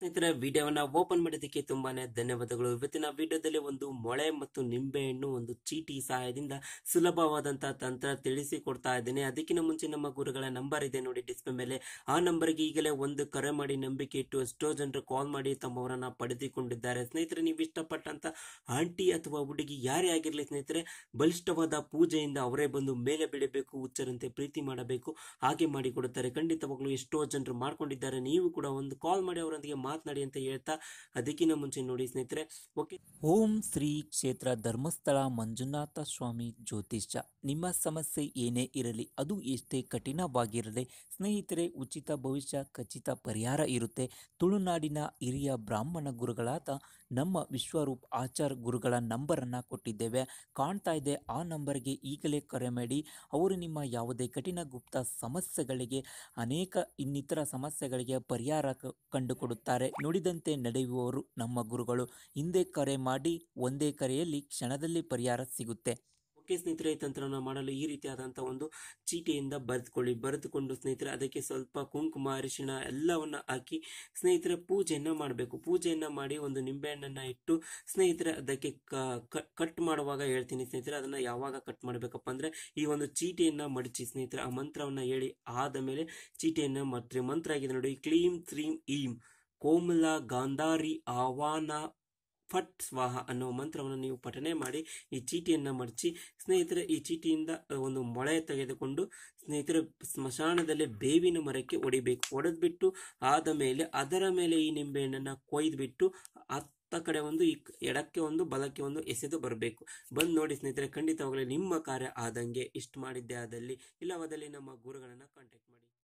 ಸ್ನೇಹಿತರೆ ವಿಡಿಯೋವನ್ನ ಓಪನ್ ಮಾಡಿದ್ದಕ್ಕೆ ತುಂಬಾನೇ ಧನ್ಯವಾದಗಳು ಇವತ್ತಿನ ವಿಡಿಯೋದಲ್ಲಿ ಒಂದು ಮೊಳೆ ಮತ್ತು ನಿಂಬೆಹಣ್ಣು ಒಂದು ಚೀಟಿ ಸಹಾಯದಿಂದ ಸುಲಭವಾದಂತಹ ತಂತ್ರ ತಿಳಿಸಿಕೊಡ್ತಾ ಇದ್ದೇನೆ ಅದಕ್ಕಿಂತ ಮುಂಚೆ ನಮ್ಮ ಗುರುಗಳ ನಂಬರ್ ಇದೆ ನೋಡಿ ಡಿಸ್ಪ್ಲೇ ಮೇಲೆ ಆ ನಂಬರ್ಗೆ ಈಗಲೇ ಒಂದು ಕರೆ ಮಾಡಿ ನಂಬಿಕೆ ಇಟ್ಟು ಎಷ್ಟೋ ಜನರು ಕಾಲ್ ಮಾಡಿ ತಮ್ಮವರನ್ನ ಪಡೆದುಕೊಂಡಿದ್ದಾರೆ ಸ್ನೇಹಿತರೆ ನೀವು ಇಷ್ಟಪಟ್ಟಂತ ಆಂಟಿ ಅಥವಾ ಹುಡುಗಿ ಯಾರೇ ಆಗಿರಲಿ ಸ್ನೇಹಿತರೆ ಬಲಿಷ್ಠವಾದ ಪೂಜೆಯಿಂದ ಅವರೇ ಬಂದು ಮೇಲೆ ಬಿಡಬೇಕು ಹುಚ್ಚರಂತೆ ಪ್ರೀತಿ ಮಾಡಬೇಕು ಹಾಗೆ ಮಾಡಿಕೊಡುತ್ತಾರೆ ಖಂಡಿತವಾಗ್ಲೂ ಎಷ್ಟೋ ಜನರು ಮಾಡ್ಕೊಂಡಿದ್ದಾರೆ ನೀವು ಕೂಡ ಒಂದು ಕಾಲ್ ಮಾಡಿ ಅವರೊಂದಿಗೆ ಮಾತನಾಡಿ ಅಂತ ಹೇಳ್ತಾ ಅದಕ್ಕಿಂತ ಮುಂಚೆ ನೋಡಿ ಸ್ನೇಹಿತರೆ ಓಕೆ ಓಂ ಶ್ರೀ ಕ್ಷೇತ್ರ ಧರ್ಮಸ್ಥಳ ಮಂಜುನಾಥ ಸ್ವಾಮಿ ಜ್ಯೋತಿಷ್ಯ ನಿಮ್ಮ ಸಮಸ್ಯೆ ಏನೇ ಇರಲಿ ಅದು ಎಷ್ಟೇ ಕಠಿಣವಾಗಿರಲಿ ಸ್ನೇಹಿತರೆ ಉಚಿತ ಭವಿಷ್ಯ ಖಚಿತ ಪರಿಹಾರ ಇರುತ್ತೆ ತುಳುನಾಡಿನ ಹಿರಿಯ ಬ್ರಾಹ್ಮಣ ಗುರುಗಳಾದ ನಮ್ಮ ವಿಶ್ವರೂಪ್ ಆಚಾರ್ ಗುರುಗಳ ನಂಬರನ್ನು ಕೊಟ್ಟಿದ್ದೇವೆ ಕಾಣ್ತಾ ಇದೆ ಆ ನಂಬರ್ಗೆ ಈಗಲೇ ಕರೆ ಮಾಡಿ ಅವರು ನಿಮ್ಮ ಯಾವುದೇ ಕಠಿಣ ಗುಪ್ತ ಸಮಸ್ಯೆಗಳಿಗೆ ಅನೇಕ ಇನ್ನಿತರ ಸಮಸ್ಯೆಗಳಿಗೆ ಪರಿಹಾರ ಕ- ಕಂಡುಕೊಡುತ್ತಾರೆ ನುಡಿದಂತೆ ನಡೆಯುವವರು ನಮ್ಮ ಗುರುಗಳು ಹಿಂದೆ ಕರೆ ಮಾಡಿ ಒಂದೇ ಕರೆಯಲ್ಲಿ ಕ್ಷಣದಲ್ಲಿ ಪರಿಹಾರ ಸಿಗುತ್ತೆ ಓಕೆ ಸ್ನೇಹಿತರೆ ಈ ತಂತ್ರವನ್ನು ಮಾಡಲು ಈ ರೀತಿಯಾದಂತಹ ಒಂದು ಚೀಟಿಯಿಂದ ಬರೆದುಕೊಳ್ಳಿ ಬರೆದುಕೊಂಡು ಸ್ನೇಹಿತರೆ ಅದಕ್ಕೆ ಸ್ವಲ್ಪ ಕುಂಕುಮ ಅರಿಶಿಣ ಎಲ್ಲವನ್ನ ಹಾಕಿ ಸ್ನೇಹಿತರೆ ಪೂಜೆಯನ್ನ ಮಾಡಬೇಕು ಪೂಜೆಯನ್ನ ಮಾಡಿ ಒಂದು ನಿಂಬೆಹಣ್ಣನ್ನ ಇಟ್ಟು ಸ್ನೇಹಿತರೆ ಅದಕ್ಕೆ ಕಟ್ ಮಾಡುವಾಗ ಹೇಳ್ತೀನಿ ಸ್ನೇಹಿತರೆ ಅದನ್ನ ಯಾವಾಗ ಕಟ್ ಮಾಡಬೇಕಪ್ಪ ಅಂದ್ರೆ ಈ ಒಂದು ಚೀಟಿಯನ್ನ ಮಡಚಿ ಸ್ನೇಹಿತರೆ ಆ ಮಂತ್ರವನ್ನ ಹೇಳಿ ಆದ ಮೇಲೆ ಚೀಟಿಯನ್ನ ಮಾಡ್ತೀರಿ ಮಂತ್ರ ಆಗಿದೆ ನೋಡಿ ಕ್ಲೀಂ ತ್ರೀಂ ಈಂ ಕೋಮಲ ಗಾಂಧಾರಿ ಆವಾನ ಫಟ್ ಸ್ವಾಹ ಅನ್ನೋ ಮಂತ್ರವನ್ನು ನೀವು ಪಠನೆ ಮಾಡಿ ಈ ಚೀಟಿಯನ್ನ ಮಡಚಿ ಸ್ನೇಹಿತರೆ ಈ ಚೀಟಿಯಿಂದ ಒಂದು ಮೊಳೆ ತೆಗೆದುಕೊಂಡು ಸ್ನೇಹಿತರೆ ಸ್ಮಶಾನದಲ್ಲಿ ಬೇವಿನ ಮರಕ್ಕೆ ಹೊಡಿಬೇಕು ಹೊಡೆದ್ಬಿಟ್ಟು ಆದ ಮೇಲೆ ಅದರ ಮೇಲೆ ಈ ನಿಂಬೆಹಣ್ಣನ್ನ ಕೊಯ್ದುಬಿಟ್ಟು ಅತ್ತ ಕಡೆ ಒಂದು ಈ ಕ- ಎಡಕ್ಕೆ ಒಂದು ಬಲಕ್ಕೆ ಒಂದು ಎಸೆದು ಬರಬೇಕು ಬಂದು ನೋಡಿ ಸ್ನೇಹಿತರೆ ಖಂಡಿತವಾಗಲೂ ನಿಮ್ಮ ಕಾರ್ಯ ಆದಂಗೆ ಇಷ್ಟು ಮಾಡಿದ್ದೆ ಆದಲ್ಲಿ ಇಲ್ಲವಾದಲ್ಲಿ ನಮ್ಮ ಗುರುಗಳನ್ನ ಕಾಂಟ್ಯಾಕ್ಟ್ ಮಾಡಿ